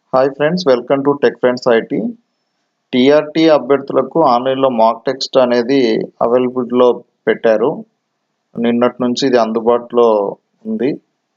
Hi friends welcome to tech friends IT TRT అభ్యర్థులకు ఆన్లైన్లో mock test అనేది అవైలబుల్లో పెట్టారు నిన్నటి నుంచి ఇది అందుబాటులో ఉంది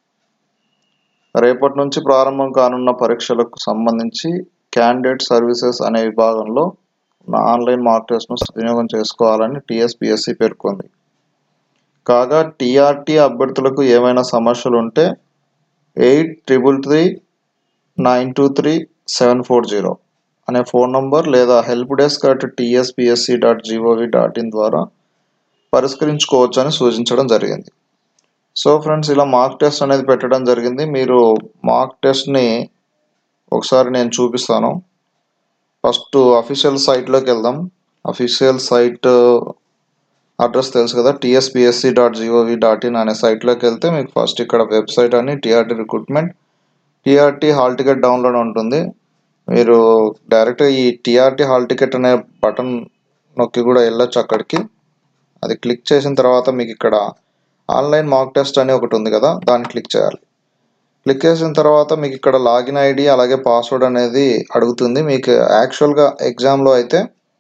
రేపటి నుంచి ప్రారంభం కానున్న పరీక్షలకు సంబంధించి క్యాండిడేట్ సర్వీసెస్ అనే విభాగంలో ఉన్న ఆన్లైన్ మాక్ టెస్ట్ను వినియోగం చేసుకోవాలని టీఎస్పిఎస్సి పేర్కొంది కాగా టీఆర్టీ అభ్యర్థులకు ఏమైనా సమస్యలు ఉంటే eight triple three nine two three seven four zero అనే ఫోన్ నంబర్ లేదా help desk at TSPSC dot gov dot in ద్వారా పరిష్కరించుకోవచ్చు అని సూచించడం జరిగింది సో ఫ్రెండ్స్ ఇలా మార్క్ టెస్ట్ అనేది పెట్టడం జరిగింది మీరు మార్క్ టెస్ట్ని ఒకసారి నేను చూపిస్తాను ఫస్ట్ అఫీషియల్ సైట్లోకి వెళ్దాం అఫీషియల్ సైట్ అడ్రస్ తెలుసు కదా TSPSC dot gov dot in అనే సైట్లోకి వెళ్తే మీకు ఫస్ట్ ఇక్కడ వెబ్సైట్ అని TRT recruitment TRT hall ticket download ఉంటుంది మీరు డైరెక్ట్గా ఈ టీఆర్టీ హాల్ టికెట్ అనే బటన్ నొక్కి కూడా వెళ్ళొచ్చు అక్కడికి అది క్లిక్ చేసిన తర్వాత మీకు ఇక్కడ ఆన్లైన్ మాక్ టెస్ట్ అని ఒకటి ఉంది కదా దాన్ని క్లిక్ చేయాలి క్లిక్ చేసిన తర్వాత మీకు ఇక్కడ లాగిన్ ఐడి అలాగే పాస్వర్డ్ అనేది అడుగుతుంది మీకు యాక్చువల్గా ఎగ్జామ్లో అయితే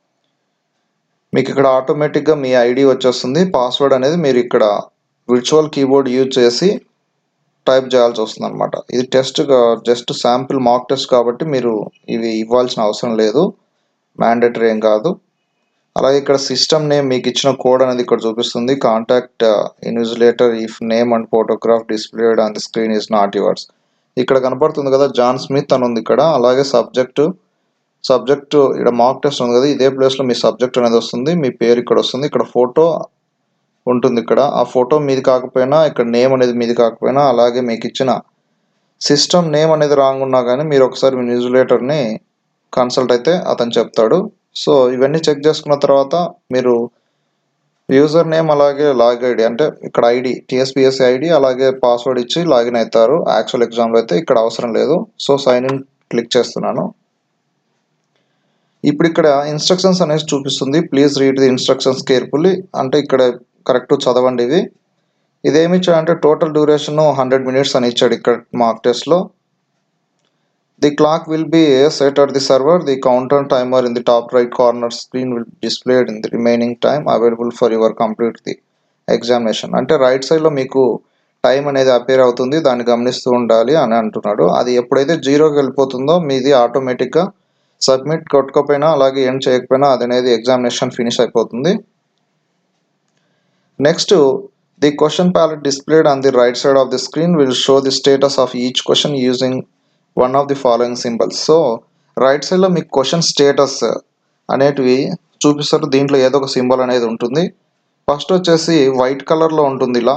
మీకు ఇక్కడ ఆటోమేటిక్గా మీ ఐడి వచ్చేస్తుంది పాస్వర్డ్ అనేది మీరు ఇక్కడ విర్చువల్ కీబోర్డ్ యూజ్ చేసి టైప్ చేయాల్సి వస్తుంది అనమాట ఇది test just sample mock test కాబట్టి మీరు ఇవి ఇవ్వాల్సిన అవసరం లేదు మ్యాండేటరీ ఏం కాదు అలాగే ఇక్కడ సిస్టమ్ నేమ్ మీకు ఇచ్చిన కోడ్ అనేది ఇక్కడ చూపిస్తుంది contact invigilator if name and photograph displayed on the screen is not yours ఇక్కడ కనపడుతుంది కదా జాన్ స్మిత్ అని ఉంది ఇక్కడ అలాగే సబ్జెక్టు సబ్జెక్టు ఇక్కడ మాక్ టెస్ట్ ఉంది కదా ఇదే ప్లేస్లో మీ సబ్జెక్ట్ అనేది వస్తుంది మీ పేరు ఇక్కడ వస్తుంది ఇక్కడ ఫోటో ఉంటుంది ఇక్కడ ఆ ఫోటో మీది కాకపోయినా ఇక్కడ నేమ్ అనేది మీది కాకపోయినా అలాగే మీకు ఇచ్చిన సిస్టమ్ నేమ్ అనేది రాంగ్ ఉన్నా కానీ మీరు ఒకసారి మీ న్యూజిలేటర్ని కన్సల్ట్ అయితే అతను చెప్తాడు సో ఇవన్నీ చెక్ చేసుకున్న తర్వాత మీరు యూజర్ నేమ్ అలాగే లాగ్ ఐడి అంటే ఇక్కడ ఐడి టీఎస్పిఎస్సి ఐడి అలాగే పాస్వర్డ్ ఇచ్చి లాగిన్ అవుతారు యాక్చువల్ ఎగ్జామ్లో అయితే ఇక్కడ అవసరం లేదు సో సైన్ ఇన్ క్లిక్ చేస్తున్నాను ఇప్పుడు ఇక్కడ ఇన్స్ట్రక్షన్స్ అనేది చూపిస్తుంది please read the instructions carefully అంటే ఇక్కడ కరెక్ట్ చదవండి ఇవి ఇదేమి ఇచ్చాడంటే టోటల్ డ్యూరేషన్ హండ్రెడ్ మినిట్స్ అని ఇచ్చాడు ఇక్కడ మార్క్ టెస్ట్లో the clock will be set at the server the counter timer in the top right corner screen will displayed in the remaining time available for your complete the examination అంటే right సైడ్లో మీకు time అనేది appear అవుతుంది దాన్ని గమనిస్తూ ఉండాలి అని అంటున్నాడు అది ఎప్పుడైతే జీరోకి వెళ్ళిపోతుందో మీది ఆటోమేటిక్గా సబ్మిట్ కొట్టుకోపోయినా అలాగే ఏం చేయకపోయినా అది అనేది ఎగ్జామినేషన్ ఫినిష్ అయిపోతుంది next the question palette displayed on the right side of the screen will show the status of each question using one of the following symbols so right సైడ్లో మీకు క్వశ్చన్ స్టేటస్ అనేటివి చూపిస్తారు దీంట్లో ఏదో ఒక symbol అనేది ఉంటుంది ఫస్ట్ వచ్చేసి వైట్ కలర్లో ఉంటుంది ఇలా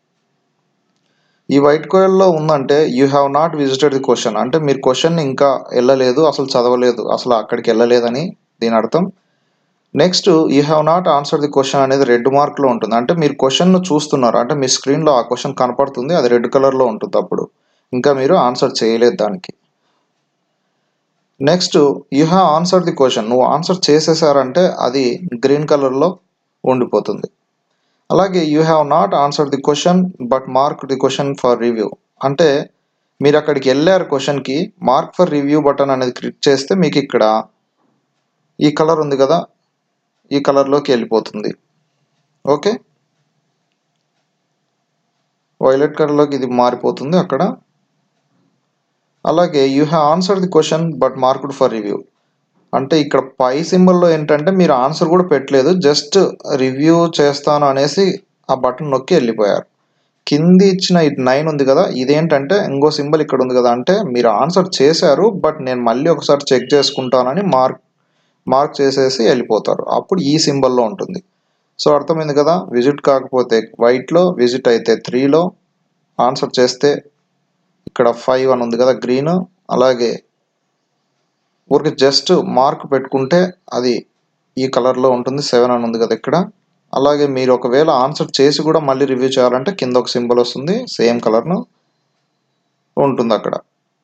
ఈ వైట్ కలర్లో ఉందంటే you have not visited the question అంటే మీరు క్వశ్చన్ ఇంకా వెళ్ళలేదు అసలు చదవలేదు అసలు అక్కడికి వెళ్ళలేదని దీని అర్థం next you have not answer the question అనేది రెడ్ మార్క్లో ఉంటుంది అంటే మీరు క్వశ్చన్ను చూస్తున్నారు అంటే మీ స్క్రీన్లో ఆ క్వశ్చన్ కనపడుతుంది అది రెడ్ కలర్లో ఉంటుంది అప్పుడు ఇంకా మీరు ఆన్సర్ చేయలేదు దానికి next you have answer the question నువ్వు ఆన్సర్ చేసేసారంటే అది గ్రీన్ కలర్లో ఉండిపోతుంది అలాగే you have not answer the question but mark the question for review అంటే మీరు అక్కడికి వెళ్ళారు క్వశ్చన్కి మార్క్ ఫర్ రివ్యూ బటన్ అనేది క్లిక్ చేస్తే మీకు ఇక్కడ ఈ కలర్ ఉంది కదా ఈ కలర్లోకి వెళ్ళిపోతుంది ఓకే వైలెట్ కలర్లోకి ఇది మారిపోతుంది అక్కడ అలాగే you have answer the question but marked for review అంటే ఇక్కడ పై సింబల్లో ఏంటంటే మీరు ఆన్సర్ కూడా పెట్టలేదు జస్ట్ రివ్యూ చేస్తాను అనేసి ఆ బటన్ నొక్కి వెళ్ళిపోయారు కింది ఇచ్చిన ఇది నైన్ ఉంది కదా ఇదేంటంటే ఇంకో సింబల్ ఇక్కడ ఉంది కదా అంటే మీరు ఆన్సర్ చేశారు బట్ నేను మళ్ళీ ఒకసారి చెక్ చేసుకుంటానని మార్క్ మార్క్ చేసేసి వెళ్ళిపోతారు అప్పుడు ఈ సింబల్లో ఉంటుంది సో అర్థమైంది కదా విజిట్ కాకపోతే వైట్లో విజిట్ అయితే త్రీలో ఆన్సర్ చేస్తే ఇక్కడ ఫైవ్ అని ఉంది కదా గ్రీన్ అలాగే ఊరికి జస్ట్ మార్క్ పెట్టుకుంటే అది ఈ కలర్లో ఉంటుంది సెవెన్ అని ఉంది కదా ఇక్కడ అలాగే మీరు ఒకవేళ ఆన్సర్ చేసి కూడా మళ్ళీ రివ్యూ చేయాలంటే కింద ఒక సింబల్ వస్తుంది సేమ్ కలర్ను ఉంటుంది అక్కడ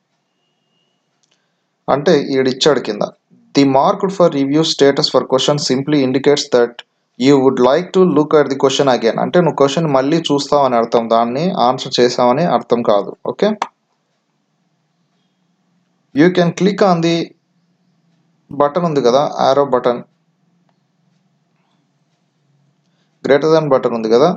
అంటే ఈడిచ్చాడు కింద the marked for review status for question simply indicates that you would like to look at the question again అంటే నువ్వు క్వశ్చన్ మళ్ళీ చూస్తావని అర్థం దాన్ని ఆన్సర్ చేసావని అర్థం కాదు okay you can click on the button ఉంది కదా ఆరో బటన్ గ్రేటర్ దాన్ బటన్ ఉంది కదా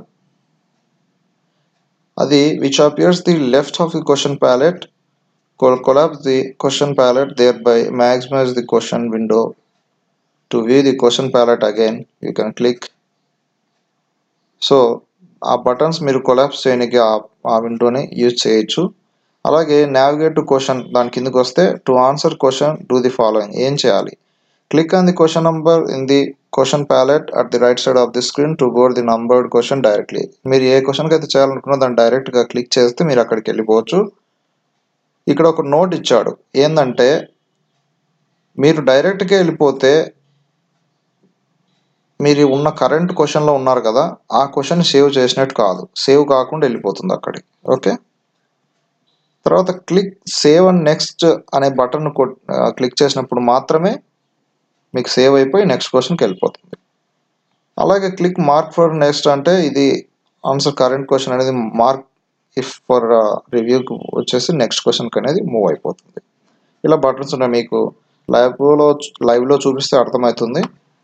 అది which appears the left of the question palette collapse the question palette thereby maximize the question window to view the question palette again you can click so ఆ buttons మీరు collapse చేయడానికి ఆ విండోని use చేయొచ్చు అలాగే navigate to question దాని కిందకి వస్తే to answer question do the following ఏం చేయాలి click on the question number in the question palette at the right side of the screen to go the numbered question directly మీరు ఏ క్వశ్చన్కి అయితే చేయాలనుకున్నా దాన్ని డైరెక్ట్గా క్లిక్ చేస్తే మీరు అక్కడికి వెళ్ళిపోవచ్చు ఇక్కడ ఒక నోట్ ఇచ్చాడు ఏంటంటే మీరు డైరెక్ట్గా వెళ్ళిపోతే మీరు ఉన్న కరెంట్ క్వశ్చన్లో ఉన్నారు కదా ఆ క్వశ్చన్ సేవ్ చేసినట్టు కాదు సేవ్ కాకుండా వెళ్ళిపోతుంది అక్కడికి ఓకే తర్వాత క్లిక్ సేవ్ అండ్ నెక్స్ట్ అనే బటన్ క్లిక్ చేసినప్పుడు మాత్రమే మీకు సేవ్ అయిపోయి నెక్స్ట్ క్వశ్చన్కి వెళ్ళిపోతుంది అలాగే క్లిక్ మార్క్ ఫర్ నెక్స్ట్ అంటే ఇది ఆన్సర్ కరెంట్ క్వశ్చన్ అనేది మార్క్ ఇఫ్ ఫర్ రివ్యూకి వచ్చేసి నెక్స్ట్ క్వశ్చన్కి అనేది మూవ్ అయిపోతుంది ఇలా బటన్స్ ఉన్నాయి మీకు లైవ్లో లైవ్లో చూపిస్తే అర్థమవుతుంది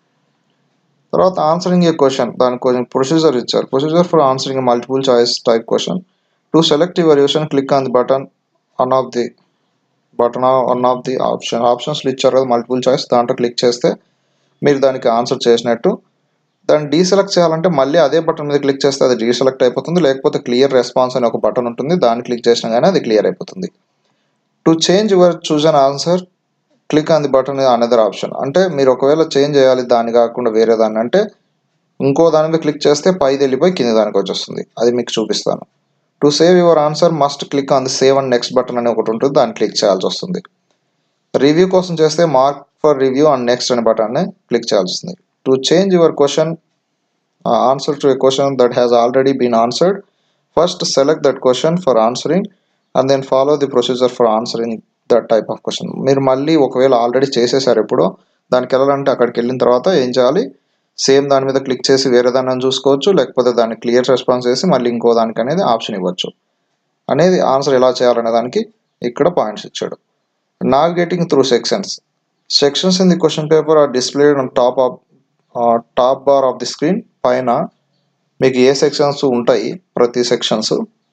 తర్వాత ఆన్సరింగ్ ఏ క్వశ్చన్ దానికి కొంచెం ప్రొసీజర్ ఇచ్చారు procedure for answering multiple choice type question to select your option click on the button one of the button one of the option ఆప్షన్స్లో ఇచ్చారు కదా మల్టిపుల్ చాయిస్ దాంట్లో క్లిక్ చేస్తే మీరు దానికి ఆన్సర్ చేసినట్టు దాన్ని డీసెలెక్ట్ చేయాలంటే మళ్ళీ అదే బటన్ మీద క్లిక్ చేస్తే అది డీసెలెక్ట్ అయిపోతుంది లేకపోతే క్లియర్ రెస్పాన్స్ అనే ఒక బటన్ ఉంటుంది దాన్ని క్లిక్ చేసినా కానీ అది క్లియర్ అయిపోతుంది to change your choose an answer click on the button another option అంటే మీరు ఒకవేళ చేంజ్ చేయాలి దాన్ని కాకుండా వేరే దాన్ని అంటే ఇంకో దాని మీద క్లిక్ చేస్తే పైది వెళ్ళిపోయి కింద దానికి వచ్చేస్తుంది అది మీకు చూపిస్తాను to save your answer must click on the save and next button అని ఒకటి ఉంటుంది దాన్ని క్లిక్ చేయాల్సి వస్తుంది రివ్యూ కోసం చేస్తే mark for review and next అనే బటన్ని క్లిక్ చేయాల్సి వస్తుంది to change your question answer to a question that has already been answered first select that question for answering and then follow the procedure for answering that type of question మీరు మళ్ళీ ఒకవేళ already చేసేసారు ఎప్పుడో దానికి వెళ్ళాలంటే అక్కడికి వెళ్ళిన తర్వాత ఏం చేయాలి సేమ్ దాని మీద క్లిక్ చేసి వేరే దాన్ని చూసుకోవచ్చు లేకపోతే దాన్ని క్లియర్ రెస్పాన్స్ చేసి మళ్ళీ ఇంకో దానికి అనేది ఆప్షన్ ఇవ్వచ్చు అనేది ఆన్సర్ ఎలా చేయాలనే దానికి ఇక్కడ పాయింట్స్ ఇచ్చాడు navigating through sections sections in the question paper are displayed on top of top bar of the screen పైన మీకు ఏ సెక్షన్స్ ఉంటాయి ప్రతి sections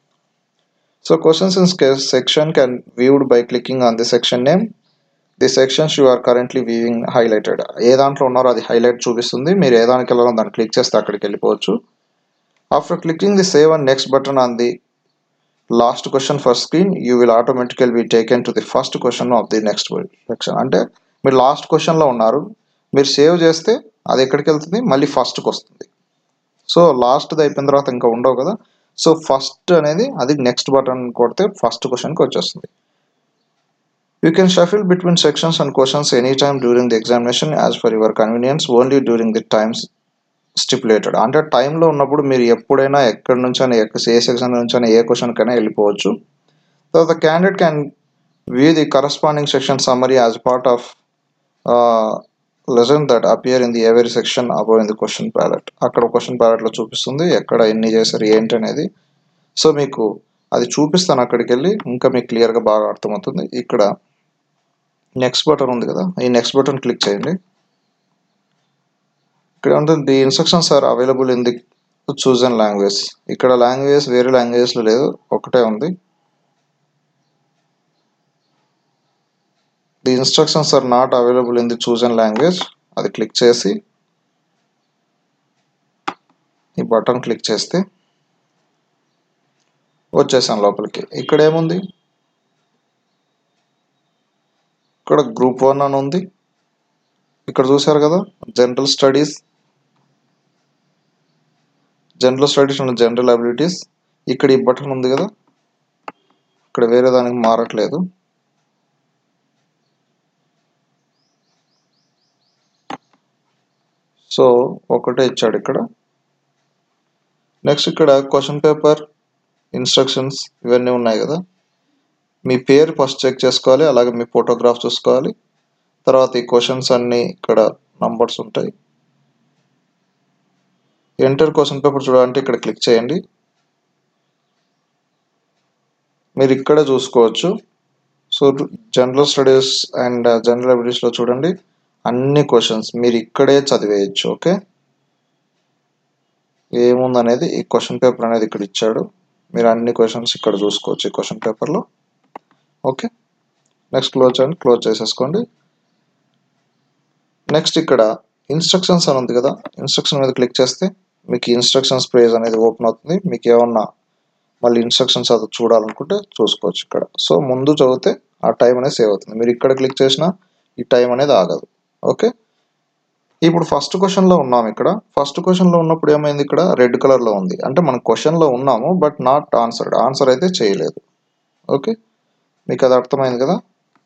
so questions in section can viewed by clicking on the section name the sections you are currently viewing highlighted ఏ దాంట్లో ఉన్నారో అది highlight చూపిస్తుంది మీరు ఏ దానికి వెళ్ళాలో దాన్ని క్లిక్ చేస్తే అక్కడికి వెళ్ళిపోవచ్చు after clicking the save and next button on the last question first screen you will automatically be taken to the first question of the next section అంటే మీరు లాస్ట్ క్వశ్చన్లో ఉన్నారు మీరు సేవ్ చేస్తే అది ఎక్కడికి వెళ్తుంది మళ్ళీ ఫస్ట్కి వస్తుంది సో లాస్ట్ది అయిపోయిన తర్వాత ఇంకా ఉండవు కదా సో ఫస్ట్ అనేది అది నెక్స్ట్ బటన్ కొడితే ఫస్ట్ క్వశ్చన్కి వచ్చేస్తుంది you can shuffle between sections and questions any time during the examination as for your convenience only during the times stipulated అంటే టైంలో ఉన్నప్పుడు మీరు ఎప్పుడైనా ఎక్కడి నుంచైనా ఏ సెక్షన్ నుంచైనా ఏ క్వశ్చన్కైనా వెళ్ళిపోవచ్చు తర్వాత candidate can view the corresponding section summary as part of lesson that appear in the every section above in the question palette అక్కడ క్వశ్చన్ ప్యాలెట్లో చూపిస్తుంది ఎక్కడ ఎన్ని చేశారు ఏంటి అనేది సో మీకు అది చూపిస్తాను అక్కడికి వెళ్ళి ఇంకా మీకు క్లియర్గా బాగా అర్థమవుతుంది ఇక్కడ నెక్స్ట్ బటన్ ఉంది కదా ఈ నెక్స్ట్ బటన్ క్లిక్ చేయండి ఇక్కడ ఉంటుంది the instructions are available in the choose and language ఇక్కడ లాంగ్వేజ్ వేరే లాంగ్వేజ్లో లేదు ఒకటే ఉంది the instructions are not available in the choose and language అది క్లిక్ చేసి ఈ బటన్ క్లిక్ చేస్తే వచ్చేసాను లోపలికి ఇక్కడ ఏముంది ఇక్కడ గ్రూప్ వన్ అని ఉంది ఇక్కడ చూసారు కదా general studies general studies and general abilities ఇక్కడ ఈ బటన్ ఉంది కదా ఇక్కడ వేరే దానికి మారట్లేదు సో ఒకటే ఇచ్చాడు ఇక్కడ నెక్స్ట్ ఇక్కడ క్వశ్చన్ పేపర్ ఇన్స్ట్రక్షన్స్ ఇవన్నీ ఉన్నాయి కదా మీ పేరు ఫస్ట్ చెక్ చేసుకోవాలి అలాగే మీ ఫోటోగ్రాఫ్ చూసుకోవాలి తర్వాత ఈ క్వశ్చన్స్ అన్నీ ఇక్కడ నంబర్స్ ఉంటాయి ఎంటర్ క్వశ్చన్ పేపర్ చూడాలంటే ఇక్కడ క్లిక్ చేయండి మీరు ఇక్కడే చూసుకోవచ్చు so general studies and general అబిలిటీస్లో చూడండి అన్ని క్వశ్చన్స్ మీరు ఇక్కడే చదివేయచ్చు ఓకే ఏముందనేది ఈ క్వశ్చన్ పేపర్ అనేది ఇక్కడ ఇచ్చాడు మీరు అన్ని క్వశ్చన్స్ ఇక్కడ చూసుకోవచ్చు ఈ క్వశ్చన్ పేపర్లో ఓకే నెక్స్ట్ క్లోజ్ చేయండి క్లోజ్ చేసేసుకోండి నెక్స్ట్ ఇక్కడ ఇన్స్ట్రక్షన్స్ అని ఉంది కదా ఇన్స్ట్రక్షన్ మీద క్లిక్ చేస్తే మీకు ఇన్స్ట్రక్షన్స్ పేజ్ అనేది ఓపెన్ అవుతుంది మీకు ఏమన్నా మళ్ళీ ఇన్స్ట్రక్షన్స్ అది చూడాలనుకుంటే చూసుకోవచ్చు ఇక్కడ సో ముందు చదివితే ఆ టైం అనేది సేవ్ అవుతుంది మీరు ఇక్కడ క్లిక్ చేసినా ఈ టైం అనేది ఆగదు ఓకే ఇప్పుడు ఫస్ట్ క్వశ్చన్లో ఉన్నాం ఇక్కడ ఫస్ట్ క్వశ్చన్లో ఉన్నప్పుడు ఏమైంది ఇక్కడ రెడ్ కలర్లో ఉంది అంటే మనం క్వశ్చన్లో ఉన్నాము బట్ నాట్ ఆన్సర్డ్ ఆన్సర్ అయితే చేయలేదు ఓకే మీకు అది అర్థమైంది కదా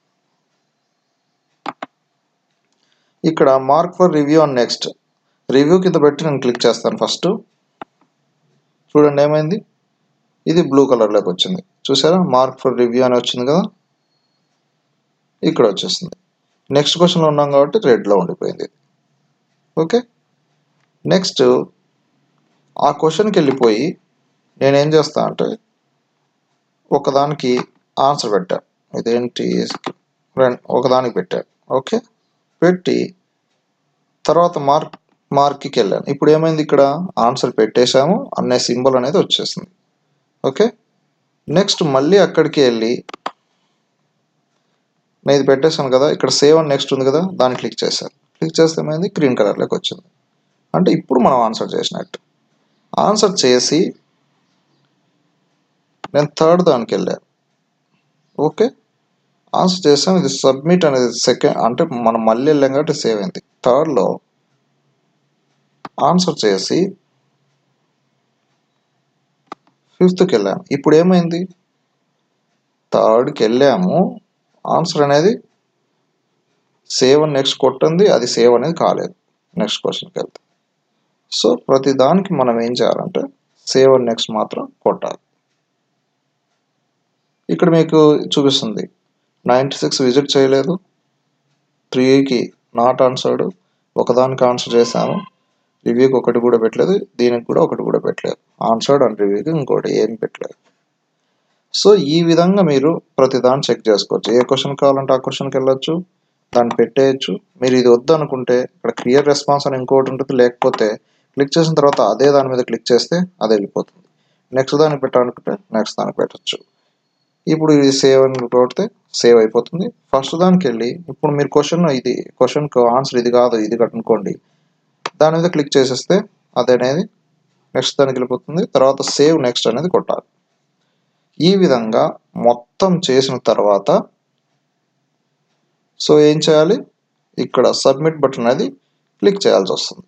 ఇక్కడ mark for review on next review కింద పెట్టి నేను క్లిక్ చేస్తాను ఫస్ట్ చూడండి ఏమైంది ఇది బ్లూ కలర్లోకి వచ్చింది చూసారా మార్క్ ఫర్ రివ్యూ అని వచ్చింది కదా ఇక్కడ వచ్చేసింది నెక్స్ట్ క్వశ్చన్లో ఉన్నాం కాబట్టి రెడ్లో ఉండిపోయింది ఓకే నెక్స్ట్ ఆ క్వశ్చన్కి వెళ్ళిపోయి నేనేం చేస్తా అంటే ఒకదానికి ఆన్సర్ పెట్టా ఇదేంటి రెండు ఒకదానికి పెట్టా ఓకే పెట్టి తర్వాత మార్క్ మార్క్కి వెళ్ళాను ఇప్పుడు ఏమైంది ఇక్కడ ఆన్సర్ పెట్టేశాము అనే సింబల్ అనేది వచ్చేసింది ఓకే నెక్స్ట్ మళ్ళీ అక్కడికి వెళ్ళి నేను ఇది పెట్టేశాను కదా ఇక్కడ సేవ్ అని నెక్స్ట్ ఉంది కదా దాన్ని క్లిక్ చేశాను క్లిక్ చేస్తే ఏమైంది గ్రీన్ కలర్లోకి వచ్చింది అంటే ఇప్పుడు మనం ఆన్సర్ చేసినట్టు ఆన్సర్ చేసి నేను థర్డ్ దానికి వెళ్ళాను ఓకే ఆన్సర్ చేసాం ఇది సబ్మిట్ అనేది సెకండ్ అంటే మనం మళ్ళీ వెళ్ళాం కాబట్టి సేవ్ అయింది థర్డ్లో ఆన్సర్ చేసి ఫిఫ్త్కి వెళ్ళాము ఇప్పుడు ఏమైంది థర్డ్కి వెళ్ళాము ఆన్సర్ అనేది సేవ్ అని నెక్స్ట్ కొట్టింది అది సేవ్ అనేది కాలేదు నెక్స్ట్ క్వశ్చన్కి వెళ్తే సో ప్రతి దానికి మనం ఏం చేయాలంటే సేవ్ అని నెక్స్ట్ మాత్రం కొట్టాలి ఇక్కడ మీకు చూపిస్తుంది నైంటీ సిక్స్ విజిట్ చేయలేదు త్రీకి నాట్ ఆన్సర్డ్ ఒకదానికి ఆన్సర్ చేశాము రివ్యూకి ఒకటి కూడా పెట్టలేదు దీనికి కూడా ఒకటి కూడా పెట్టలేదు ఆన్సర్డ్ అండ్ రివ్యూకి ఇంకోటి ఏం పెట్టలేదు సో ఈ విధంగా మీరు ప్రతి దాన్ని చెక్ చేసుకోవచ్చు ఏ క్వశ్చన్ కావాలంటే ఆ క్వశ్చన్కి వెళ్ళొచ్చు దాన్ని పెట్టేయచ్చు మీరు ఇది వద్దు అనుకుంటే ఇక్కడ క్లియర్ రెస్పాన్స్ అని ఇంకోటి ఉంటుంది లేకపోతే క్లిక్ చేసిన తర్వాత అదే దాని మీద క్లిక్ చేస్తే అది వెళ్ళిపోతుంది నెక్స్ట్ దానికి పెట్టాలనుకుంటే నెక్స్ట్ దానికి పెట్టచ్చు ఇప్పుడు ఇది సేవ్ అని కొడితే సేవ్ అయిపోతుంది ఫస్ట్ దానికి వెళ్ళి ఇప్పుడు మీరు క్వశ్చన్ ఇది క్వశ్చన్కి ఆన్సర్ ఇది కాదు ఇది కట్టుకోండి దాని మీద క్లిక్ చేసేస్తే అది అనేది నెక్స్ట్ దానికి వెళ్ళిపోతుంది తర్వాత సేవ్ నెక్స్ట్ అనేది కొట్టాలి ఈ విధంగా మొత్తం చేసిన తర్వాత సో ఏం చేయాలి ఇక్కడ సబ్మిట్ బటన్ అనేది క్లిక్ చేయాల్సి వస్తుంది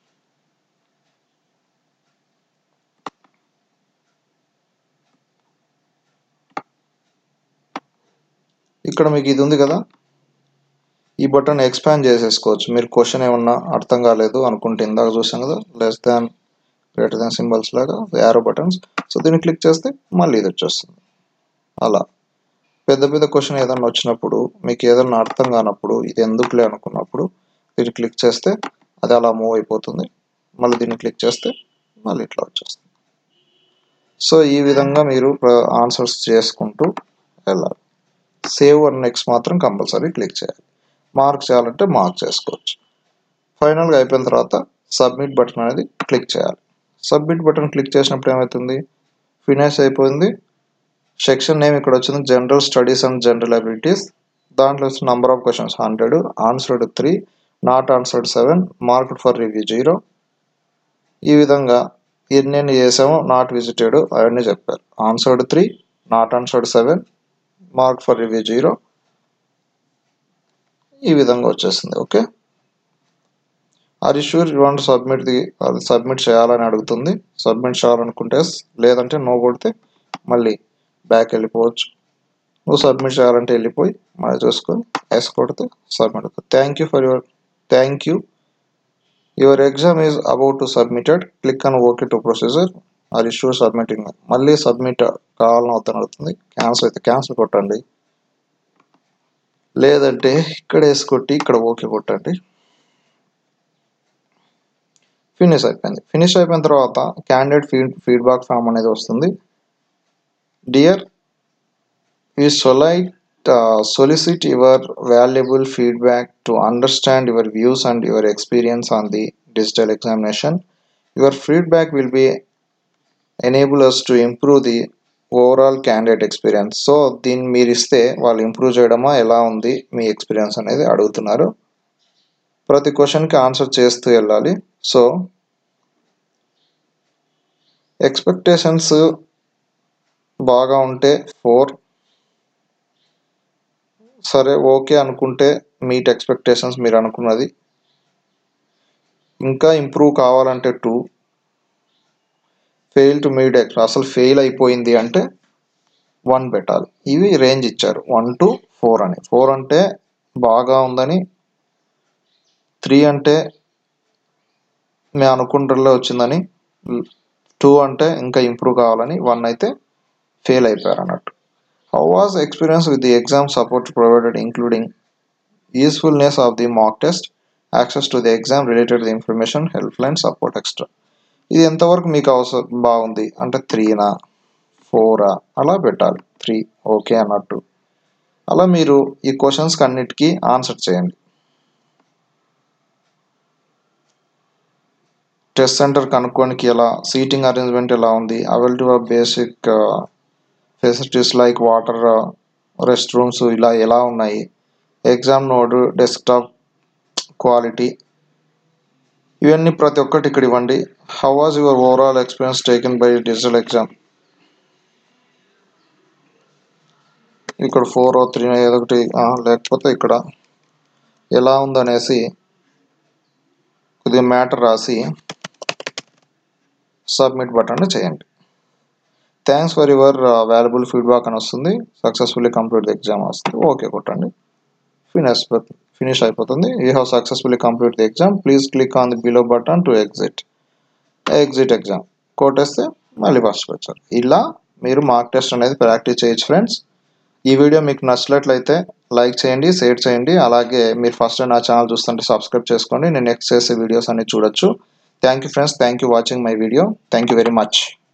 ఇక్కడ మీకు ఇది ఉంది కదా ఈ బటన్ ఎక్స్పాండ్ చేసేసుకోవచ్చు మీరు క్వశ్చన్ ఏమన్నా అర్థం కాలేదు అనుకుంటే ఇందాక చూసాం కదా less than greater than symbols లాగా యారో బటన్స్ సో దీన్ని క్లిక్ చేస్తే మళ్ళీ ఇది వచ్చేస్తుంది అలా పెద్ద పెద్ద క్వశ్చన్ ఏదన్నా వచ్చినప్పుడు మీకు ఏదన్నా అర్థం కానప్పుడు ఇది ఎందుకులే అనుకున్నప్పుడు దీన్ని క్లిక్ చేస్తే అది అలా మూవ్ అయిపోతుంది మళ్ళీ దీన్ని క్లిక్ చేస్తే మళ్ళీ ఇట్లా వచ్చేస్తుంది సో ఈ విధంగా మీరు ఆన్సర్స్ చేసుకుంటూ వెళ్ళాలి సేవ్ అండ్ నెక్స్ట్ మాత్రం కంపల్సరీ క్లిక్ చేయాలి మార్క్ చేయాలంటే మార్క్ చేసుకోవచ్చు ఫైనల్గా అయిపోయిన తర్వాత సబ్మిట్ బటన్ అనేది క్లిక్ చేయాలి సబ్మిట్ బటన్ క్లిక్ చేసినప్పుడు ఏమవుతుంది ఫినిష్ అయిపోయింది సెక్షన్ నేమ్ ఇక్కడ వచ్చింది general studies and general abilities దాంట్లో వచ్చిన number of questions hundred answered three not answered seven marked for review zero ఈ విధంగా ఎన్ని చేసామో నాట్ విజిటెడ్ అవన్నీ చెప్పారు answered three not answered seven mark for review zero ఈ విధంగా వచ్చేసింది okay are sure you want submit the అది సబ్మిట్ చేయాలని అడుగుతుంది సబ్మిట్ చేయాలనుకుంటే yes, లేదంటే నో కొడితే మళ్ళీ బ్యాక్ వెళ్ళిపోవచ్చు నువ్వు సబ్మిట్ చేయాలంటే వెళ్ళిపోయి మళ్ళీ చూసుకొని ఎస్ కొడితే సబ్మిట్ అవుతుంది thank you for your thank you your exam is about to submitted click అని okay to procedure are sure submitting మళ్ళీ సబ్మిట్ కావాలని అవుతాను అవుతుంది క్యాన్సిల్ అయితే క్యాన్సిల్ కొట్టండి లేదంటే ఇక్కడ వేసి కొట్టి ఇక్కడ ఓకే కొట్టండి ఫినిష్ అయిపోయింది ఫినిష్ అయిపోయిన తర్వాత క్యాండిడేట్ ఫీడ్ ఫీడ్బ్యాక్ ఫామ్ అనేది వస్తుంది డియర్ ఈ solicit uh, solicit your valuable feedback to understand your views and your experience on the digital examination. Your feedback will be enable us to improve the overall candidate experience so దీన్ని మీరు ఇస్తే వాళ్ళు improve చేయడమా ఎలా ఉంది మీ experience అనేది అడుగుతున్నారు ప్రతి క్వశ్చన్కి ఆన్సర్ చేస్తూ వెళ్ళాలి సో ఎక్స్పెక్టేషన్స్ బాగా ఉంటే ఫోర్ సరే ఓకే అనుకుంటే మీట్ ఎక్స్పెక్టేషన్స్ మీరు అనుకున్నది ఇంకా ఇంప్రూవ్ కావాలంటే టూ ఫెయిల్ టు మీట్ ఎక్స్ అసలు ఫెయిల్ అయిపోయింది అంటే వన్ పెట్టాలి ఇవి రేంజ్ ఇచ్చారు వన్ టు ఫోర్ అని ఫోర్ అంటే బాగా ఉందని త్రీ అంటే మేము అనుకుంటుల్లో వచ్చిందని టూ అంటే ఇంకా ఇంప్రూవ్ కావాలని వన్ అయితే ఫెయిల్ అయిపోయారు అన్నట్టు how was experience with the exam support provided including usefulness of the mock test access to the exam related the information help line support extra ఇది ఎంతవరకు మీకు అవసరం బాగుంది అంటే త్రీనా ఫోరా అలా పెట్టాలి త్రీ ఓకే అన్నట్టు అలా మీరు ఈ క్వశ్చన్స్కి అన్నిటికీ ఆన్సర్ చేయండి టెస్ట్ సెంటర్ కనుక్కోనికి ఎలా సీటింగ్ అరేంజ్మెంట్ ఎలా ఉంది availability of basic facilities like water rest rooms ఇలా ఎలా ఉన్నాయి ఎగ్జామ్ నోడ్ డెస్క్టాప్ క్వాలిటీ ఇవన్నీ ప్రతి ఒక్కటి ఇక్కడ ఇవ్వండి how was your overall experience taken by digital exam ఇక్కడ ఫోర్ త్రీ ఏదో ఒకటి లేకపోతే ఇక్కడ ఎలా ఉందనేసి కొద్దిగా మ్యాటర్ రాసి సబ్మిట్ బటన్ చేయండి thanks for your valuable feedback అని వస్తుంది సక్సెస్ఫుల్లీ కంప్లీట్ ది ఎగ్జామ్ వస్తుంది ఓకే కొట్టండి ఫినిష్ ఫినిష్ అయిపోతుంది you have successfully complete the exam please click on the below button to exit exit exam కొట్టేస్తే మళ్ళీ first వచ్చారు ఇలా మీరు మార్క్ టెస్ట్ అనేది ప్రాక్టీస్ చేయొచ్చు ఫ్రెండ్స్ ఈ వీడియో మీకు నచ్చినట్లయితే లైక్ చేయండి షేర్ చేయండి అలాగే మీరు ఫస్ట్ నా ఛానల్ చూస్తుంటే సబ్స్క్రైబ్ చేసుకోండి నేను నెక్స్ట్ చేసే వీడియోస్ అన్ని చూడొచ్చు thank you friends thank you watching my video thank you very much